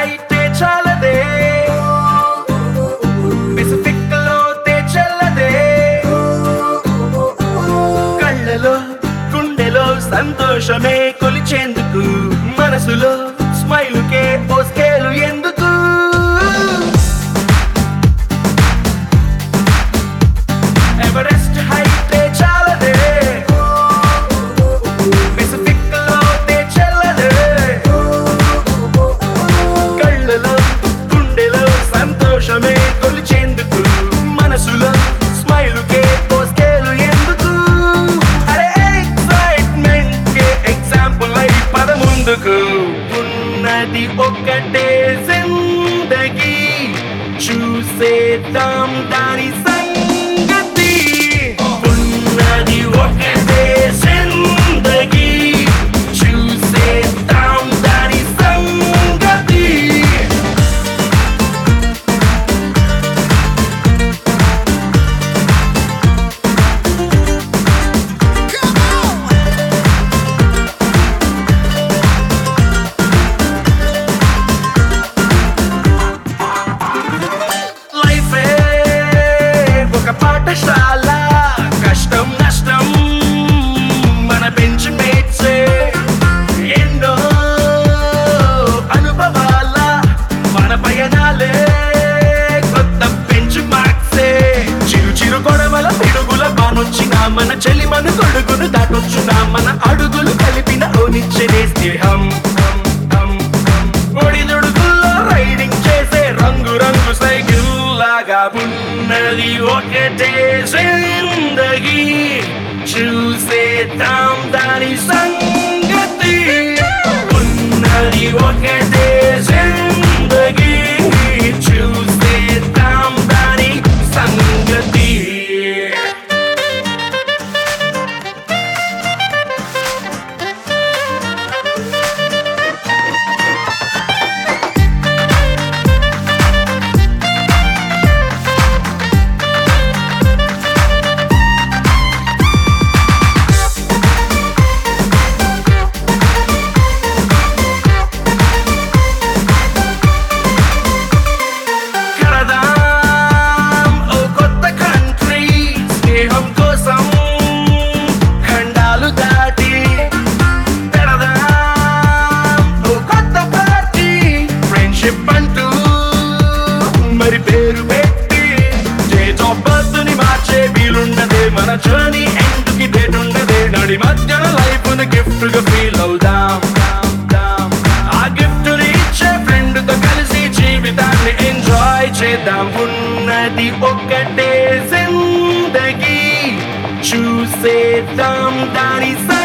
హైటే చాలదే పెసిఫిక్ లో తెచ్చల్లదే కళ్ళలో గుండెలో సంతోషమే కొలిచేందుకు మనసులో స్మైలుకే ఓ స్కేలు ఎందుకు ఎవరెస్ట్ హైటే చాలదే పెసిఫిక్ లో తెచ్చల్లదే కళ్ళలో గుండెలో సంతోషమే కొలిచేందుకు మనసులో స్మైలుకే ఓ స్కేలు ఎందుకు అరే ఎక్సైట్మెంట్ కే ఎగ్జాంపుల్ అయి పద ముందుకు ఉన్నది ఒక్కటే జిందగీ చూసేద్దాం దాని సంగతి ఉన్నది ఒకటే జిందగీ చూసేద్దాం దాని సంగతి లైఫే ఒక పాఠశాల కష్టం నష్టం మన బెంచ్ మేట్సే ఎన్నో అనుభవాల మన పయనాలే కొత్త బెంచ్ మార్క్సే చిరు చిరు గొడవల పిడుగుల బానొచ్చిన మన చెలి మన కొడుకును దాటొచ్చున మన అడుగులు కలిపిన ఓనిచ్చనే స్నేహం హం, హం, హం. ఒడిదుడుకుల్లో రైడింగ్ చేసే రంగు రంగు సైకిల్ లాగా ఉన్నది ఒకటే జిందగీ చూసేద్దాం దాని సంగతి ఉన్నది ఒకటే జిందగీ చూసేద్దాం దాని సంగతి కడదాం ఓ కొత్త కంట్రీ స్నేహం కోసం ఖండాలు దాటి పెడదాం ఓ కొత్త పార్టీ ఫ్రెండ్షిప్ అంటూ మరి పేరు పెట్టి డేట్ ఆఫ్ బర్త్ ని మార్చే వీలుండదే మన జర్నీ ఎండ్ కి డేట్ ఉండదే నడి మధ్యన లైఫ్ ని గిఫ్ట్ గా ఫీల్ అవుదాం ఆ గిఫ్ట్ ని ఇచ్చే ఫ్రెండ్ తో కలిసి జీవితాన్ని ఎంజాయ్ చేద్దాం ఉన్నది ఒక్కటే జిందగీ చూసేద్దాం దాని